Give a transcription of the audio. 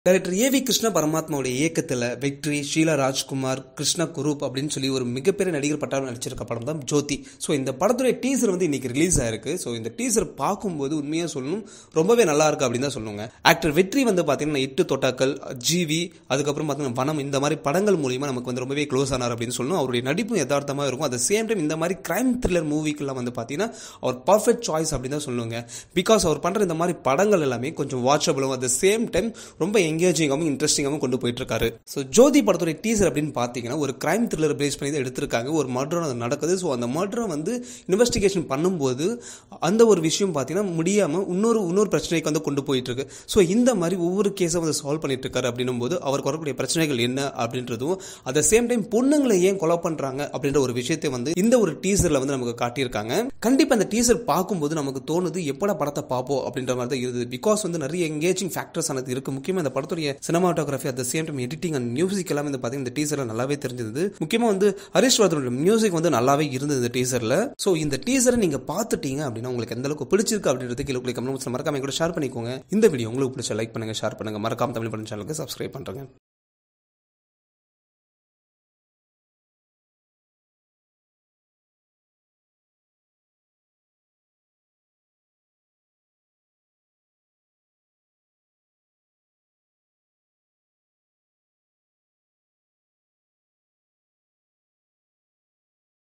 director A V Krishna பரமாத்மாவுடைய இயக்கத்தில் வெற்றி ஷீலா ராஜ்குமார் கிருஷ்ண குரூப் அப்படின்னு சொல்லி ஒரு மிகப்பெரிய நடிகர் பட்டாளம் நடிச்சிருக்க படம் தான் ஜோதி ஸோ இந்த படத்துடைய டீசர் வந்து இன்னைக்கு ரிலீஸ் ஆயிருக்கு ஸோ இந்த டீசர் பார்க்கும்போது உண்மையாக சொல்லணும் ரொம்பவே நல்லா இருக்கு அப்படின்னு தான் சொல்லுவாங்க ஆக்டர் வெற்றி வந்து பார்த்தீங்கன்னா எட்டு தொட்டாக்கள் ஜிவி அதுக்கப்புறம் பார்த்தீங்கன்னா வனம் இந்த மாதிரி படங்கள் மூலியமா நமக்கு வந்து ரொம்பவே க்ளோஸ் ஆனார் அப்படின்னு சொல்லணும் அவருடைய நடிப்பும் யதார்த்தமாக இருக்கும் அட் சேம் டைம் இந்த மாதிரி கிரைம் த்ரில்லர் மூவிக்கெல்லாம் வந்து பார்த்தீங்கன்னா அவர் பர்ஃபெக்ட் சாய்ஸ் அப்படின்னு தான் சொல்லுவாங்க பிகாஸ் அவர் பண்ணுற இந்த மாதிரி படங்கள் எல்லாமே கொஞ்சம் வாட்சபிளும் அட் சேம் டைம் ரொம்ப எங்கேஜிங்காகவும் இன்ட்ரெஸ்டிங்காகவும் கொண்டு போயிட்டு இருக்காரு ஸோ ஜோதி படத்துடைய டீசர் அப்படின்னு பார்த்தீங்கன்னா ஒரு கிரைம் த்ரில்லர் பேஸ் பண்ணி தான் எடுத்திருக்காங்க ஒரு மர்டர் அது நடக்குது ஸோ அந்த மர்டரை வந்து இன்வெஸ்டிகேஷன் பண்ணும்போது அந்த ஒரு விஷயம் பார்த்தீங்கன்னா முடியாமல் இன்னொரு இன்னொரு பிரச்சனைக்கு வந்து கொண்டு போயிட்டு இருக்கு ஸோ இந்த மாதிரி ஒவ்வொரு கேஸை வந்து சால்வ் பண்ணிட்டு இருக்காரு அப்படின்னும் போது அவருக்கு வரக்கூடிய பிரச்சனைகள் என்ன அப்படின்றதும் அட் த சேம் டைம் பொண்ணுங்களை ஏன் கொலை பண்றாங்க அப்படின்ற ஒரு விஷயத்தை வந்து இந்த ஒரு டீசர்ல வந்து நமக்கு காட்டியிருக்காங்க கண்டிப்பா அந்த டீசர் பார்க்கும்போது நமக்கு தோணுது எப்படா படத்தை பார்ப்போம் அப்படின்ற மாதிரி தான் இருந்தது பிகாஸ் வந்து நிறைய எங்கேஜிங் ஃபேக்டர்ஸ் ஆனது இருக்கு முக்கியமா இந்த படத்துடைய cinematography at the same time editing and music எல்லாமே வந்து பார்த்தீங்கன்னா இந்த டீசர்ல நல்லாவே தெரிஞ்சது முக்கியமா வந்து ஹரிஷ் வர்தனோட மியூசிக் வந்து நல்லாவே இருந்தது இந்த டீசர்ல ஸோ இந்த டீசரை நீங்க பார்த்துட்டீங்க அப்படின்னா உங்களுக்கு எந்த அளவுக்கு பிடிச்சிருக்கு அப்படின்றது கீழே கமெண்ட் மறக்காம கூட ஷேர் பண்ணிக்கோங்க இந்த வீடியோ உங்களுக்கு பிடிச்ச லைக் பண்ணுங்க ஷேர் பண்ணுங்க மறக்காம தமிழ் படம் சேனலுக்கு சப்ஸ்கிரைப் பண்ணுங்க